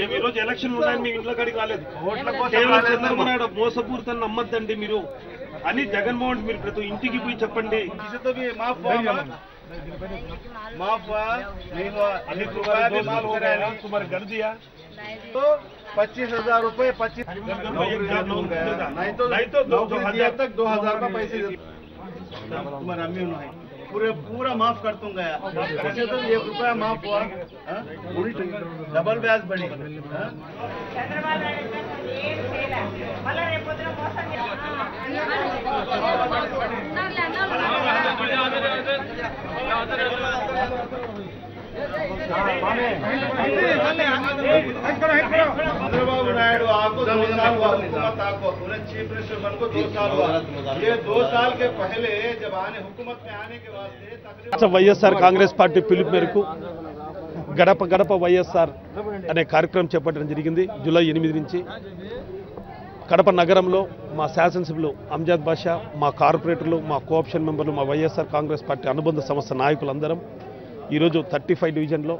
మేము ఈ రోజు ఎలక్షన్ ఉన్నాయని మీ ఇంట్లో కాడికి రాలేదు ఓట్ల కోసం కేవలం రాలేదు చంద్రబాబు నాయుడు మోసపూరితం నమ్మద్దండి మీరు అని జగన్మోహన్ మీరు ప్రతి ఇంటికి పోయి చెప్పండి किसी तो भी माफ हुआ माफ माफ हुआ नहीं हुआ एक रुपया भी माफ हो रहा है तुम्हारे घर दिया तो पच्चीस हजार रूपए पच्चीस नहीं तो नहीं तो दो नौकरी हजार दिया तक दो हजार का पैसे दे- तुम्हारा अम्मी है पूरे पूरा माफ कर दूंगा वैसे तो एक रुपया माफ हुआ हाँ? उल्टी डबल ब्याज बढ़ी हाँ? చంద్రబాబు నాయుడు గారు ఏం చేయలే మళ్ళీ రేపు పొద్దున మోసం चंद्रबाबु नायडू आपको दो साल हुआ हुकूमत आपको उन्हें चीफ मिनिस्टर बन को दो साल हुआ ये दो साल के पहले जब आने हुकूमत में आने के वास्ते तकरीबन రాష్ట్ర వైఎస్ఆర్ కాంగ్రెస్ పార్టీ పిలుపు మేరకు గడప గడప వైఎస్ఆర్ అనే కార్యక్రమం చేపట్టడం జరిగింది జూలై ఎనిమిది నుంచి కడప నగరంలో మా శాసనసభ్యులు అంజాద్ బాషా మా కార్పొరేటర్లు మా కోఆప్షన్ మెంబర్లు మా వైఎస్ఆర్ కాంగ్రెస్ పార్టీ అనుబంధ సంస్థ నాయకులందరం ఈరోజు థర్టీ ఫైవ్ డివిజన్లో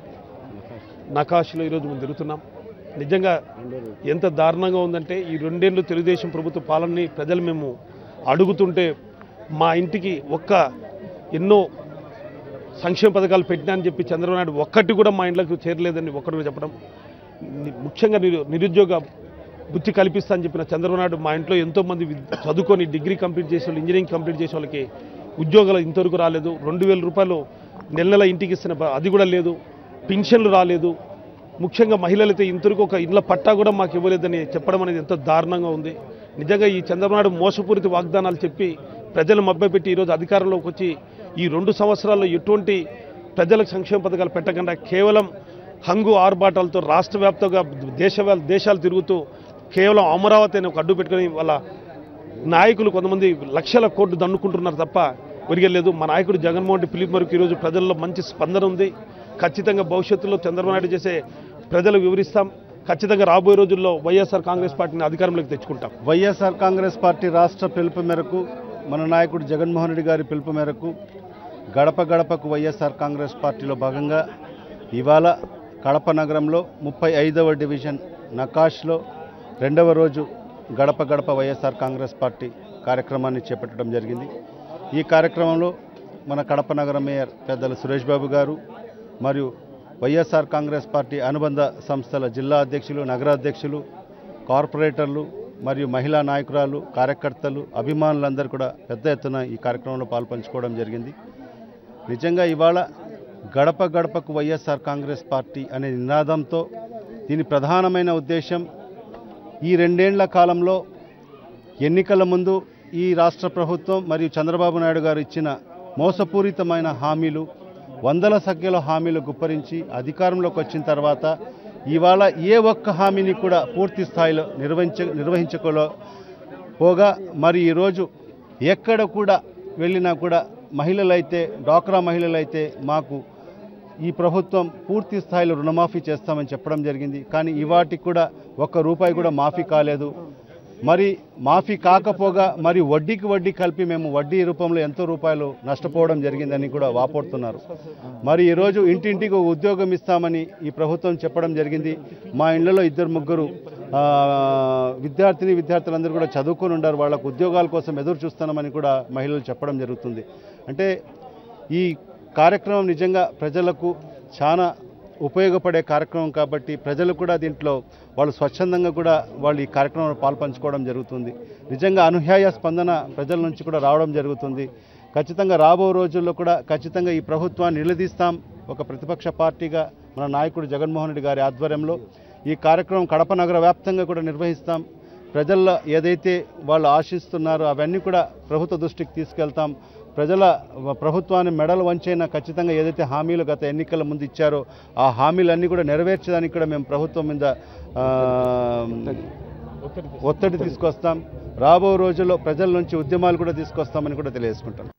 నకాష్లో ఈరోజు మేము తిరుగుతున్నాం నిజంగా ఎంత దారుణంగా ఉందంటే ఈ రెండేళ్ళు తెలుగుదేశం ప్రభుత్వ పాలనని ప్రజలు మేము అడుగుతుంటే మా ఇంటికి ఒక్క ఎన్నో సంక్షేమ పథకాలు పెట్టినా అని చెప్పి చంద్రబాబు నాయుడు ఒక్కటి కూడా మా ఇంట్లోకి చేరలేదని ఒక్కటి కూడా చెప్పడం ని- ముఖ్యంగా నిరు నిరుద్యోగ బుద్ధి కల్పిస్తా అని చెప్పిన చంద్రబాబు నాయుడు మా ఇంట్లో ఎంతోమంది విద్- చదువుకొని డిగ్రీ కంప్లీట్ చేసే వాళ్ళు ఇంజనీరింగ్ కంప్లీట్ చేసే వాళ్ళకి ఉద్యోగాలు ఇంతవరకు రాలేదు రెండు వేల రూపాయలు నెల నెల ఇంటికి ఇస్తున్న ప- అది కూడా లేదు పింఛన్లు రాలేదు ముఖ్యంగా మహిళలైతే ఇంతవరకు ఒక ఇళ్ళ పట్టా కూడా మాకు ఇవ్వలేదని చెప్పడం అనేది ఎంతో దారుణంగా ఉంది నిజంగా ఈ చంద్రబాబు నాయుడు మోసపూరిత వాగ్దానాలు చెప్పి ప్రజలు మభ్యపెట్టి ఈరోజు అధికారంలోకి వచ్చి ఈ రెండు సంవత్సరాల్లో ఎటువంటి ప్రజలకు సంక్షేమ పథకాలు పెట్టకుండా కేవలం హంగు ఆర్భాటాలతో రాష్ట్ర వ్యాప్తంగా దేశ దేశాలు తిరుగుతూ కేవలం అమరావతి అని ఒక అడ్డు పెట్టుకొని వాళ్ళ నాయకులు కొంతమంది లక్షల కోట్లు దన్నుకుంటున్నారు తప్ప ఒరిగలేదు మా నాయకుడు జగన్మోహన్ రెడ్డి పిలుపు మేరకు ఈరోజు ప్రజల్లో మంచి స్పందన ఉంది ఖచ్చితంగా భవిష్యత్తులో చంద్రబాబు నాయుడు చేసే ప్రజలకు వివరిస్తాం ఖచ్చితంగా రాబోయే రోజుల్లో వైఎస్ఆర్ కాంగ్రెస్ పార్టీని అధికారంలోకి తెచ్చుకుంటాం వైఎస్ఆర్ కాంగ్రెస్ పార్టీ రాష్ట్ర పిలుపు మేరకు మన నాయకుడు జగన్మోహన్ రెడ్డి గారి పిలుపు మేరకు గడప గడపకు వైఎస్ఆర్ కాంగ్రెస్ పార్టీలో భాగంగా ఇవాళ కడప నగరంలో ముప్పై ఐదవ డివిజన్ నకాష్లో రెండవ రోజు గడప గడప వైఎస్ఆర్ కాంగ్రెస్ పార్టీ కార్యక్రమాన్ని చేపట్టడం జరిగింది ఈ కార్యక్రమంలో మన కడప నగర మేయర్ పెద్దలు సురేష్ బాబు గారు మరియు వైఎస్ఆర్ కాంగ్రెస్ పార్టీ అనుబంధ సంస్థల జిల్లా అధ్యక్షులు నగర అధ్యక్షులు కార్పొరేటర్లు మరియు మహిళా నాయకురాలు కార్యకర్తలు అభిమానులందరూ కూడా పెద్ద ఎత్తున ఈ కార్యక్రమంలో పాల్పంచుకోవడం జరిగింది నిజంగా ఇవాళ గడప గడపకు వైఎస్ఆర్ కాంగ్రెస్ పార్టీ అనే నినాదంతో దీని ప్రధానమైన ఉద్దేశం ఈ రెండేండ్ల కాలంలో ఎన్నికల ముందు ఈ రాష్ట్ర ప్రభుత్వం మరియు చంద్రబాబు నాయుడు గారు ఇచ్చిన మోసపూరితమైన హామీలు వందల సంఖ్యలో హామీలు గుప్పరించి అధికారంలోకి వచ్చిన తర్వాత ఇవాళ ఏ ఒక్క హామీని కూడా పూర్తి స్థాయిలో నిర్వహించ నిర్వహించుకోలో పోగా మరి ఈరోజు ఎక్కడ కూడా వెళ్ళినా కూడా మహిళలైతే డ్వాక్రా మహిళలైతే మాకు ఈ ప్రభుత్వం పూర్తి స్థాయిలో రుణమాఫీ చేస్తామని చెప్పడం జరిగింది కానీ ఇవాటికి కూడా ఒక్క రూపాయి కూడా మాఫీ కాలేదు మరి మాఫీ కాకపోగా మరి వడ్డీకి వడ్డీ కలిపి మేము వడ్డీ రూపంలో ఎంతో రూపాయలు నష్టపోవడం జరిగిందని కూడా వాపోడుతున్నారు మరి ఈరోజు ఇంటింటికి ఒక ఉద్యోగం ఇస్తామని ఈ ప్రభుత్వం చెప్పడం జరిగింది మా ఇళ్లలో ఇద్దరు ముగ్గురు ఆ, విద్యార్థిని విద్యార్థులందరూ కూడా చదువుకొని ఉన్నారు వాళ్ళకు ఉద్యోగాల కోసం ఎదురు చూస్తున్నామని కూడా మహిళలు చెప్పడం జరుగుతుంది అంటే ఈ కార్యక్రమం నిజంగా ప్రజలకు చాలా ఉపయోగపడే కార్యక్రమం కాబట్టి ప్రజలు కూడా దీంట్లో వాళ్ళు స్వచ్ఛందంగా కూడా వాళ్ళు ఈ కార్యక్రమంలో పాల్పంచుకోవడం జరుగుతుంది నిజంగా అనుయాయ స్పందన ప్రజల నుంచి కూడా రావడం జరుగుతుంది ఖచ్చితంగా రాబో రోజుల్లో కూడా ఖచ్చితంగా ఈ ప్రభుత్వాన్ని నిలదీస్తాం ఒక ప్రతిపక్ష పార్టీగా మన నాయకుడు జగన్మోహన్ రెడ్డి గారి ఆధ్వర్యంలో ఈ కార్యక్రమం కడప నగర వ్యాప్తంగా కూడా నిర్వహిస్తాం ప్రజల్లో ఏదైతే వాళ్ళు ఆశిస్తున్నారో అవన్నీ కూడా ప్రభుత్వ దృష్టికి తీసుకెళ్తాం ప్రజల ప్రభుత్వాన్ని మెడలు వంచైనా ఖచ్చితంగా ఏదైతే హామీలు గత ఎన్నికల ముందు ఇచ్చారో ఆ హామీలన్నీ కూడా నెరవేర్చడానికి కూడా మేము ప్రభుత్వం మీద ఆ, ఒత్తిడి తీసుకొస్తాం రాబో రోజుల్లో ప్రజల నుంచి ఉద్యమాలు కూడా తీసుకొస్తామని కూడా తెలియజేసుకుంటాం